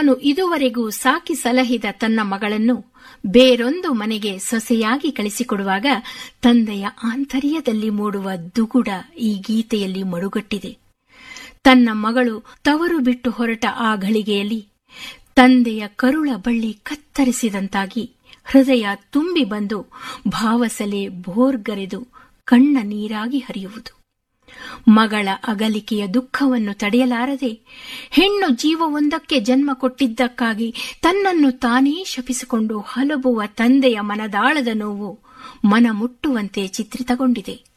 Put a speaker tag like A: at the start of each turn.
A: ತಾನು ಇದುವರೆಗೂ ಸಾಕಿ ಸಲಹಿದ ತನ್ನ ಮಗಳನ್ನು ಬೇರೊಂದು ಮನೆಗೆ ಸೊಸೆಯಾಗಿ ಕಳಿಸಿಕೊಡುವಾಗ ತಂದೆಯ ಆಂತರ್ಯದಲ್ಲಿ ಮೂಡುವ ದುಗುಡ ಈ ಗೀತೆಯಲ್ಲಿ ಮಡುಗಟ್ಟಿದೆ ತನ್ನ ಮಗಳು ತವರು ಬಿಟ್ಟು ಹೊರಟ ಆ ಘಳಿಗೆಯಲ್ಲಿ ತಂದೆಯ ಕರುಳ ಬಳ್ಳಿ ಕತ್ತರಿಸಿದಂತಾಗಿ ಹೃದಯ ತುಂಬಿ ಬಂದು ಭಾವಸಲೆ ಬೋರ್ಗರೆದು ಕಣ್ಣ ನೀರಾಗಿ ಹರಿಯುವುದು ಮಗಳ ಅಗಲಿಕೆಯ ದುಃಖವನ್ನು ತಡೆಯಲಾರದೆ ಹೆಣ್ಣು ಜೀವವೊಂದಕ್ಕೆ ಜನ್ಮ ಕೊಟ್ಟಿದ್ದಕ್ಕಾಗಿ ತನ್ನನ್ನು ತಾನೇ ಶಪಿಸಿಕೊಂಡು ಹಲಬುವ ತಂದೆಯ ಮನದಾಳದ ನೋವು ಮನ ಮುಟ್ಟುವಂತೆ ಚಿತ್ರಿತಗೊಂಡಿದೆ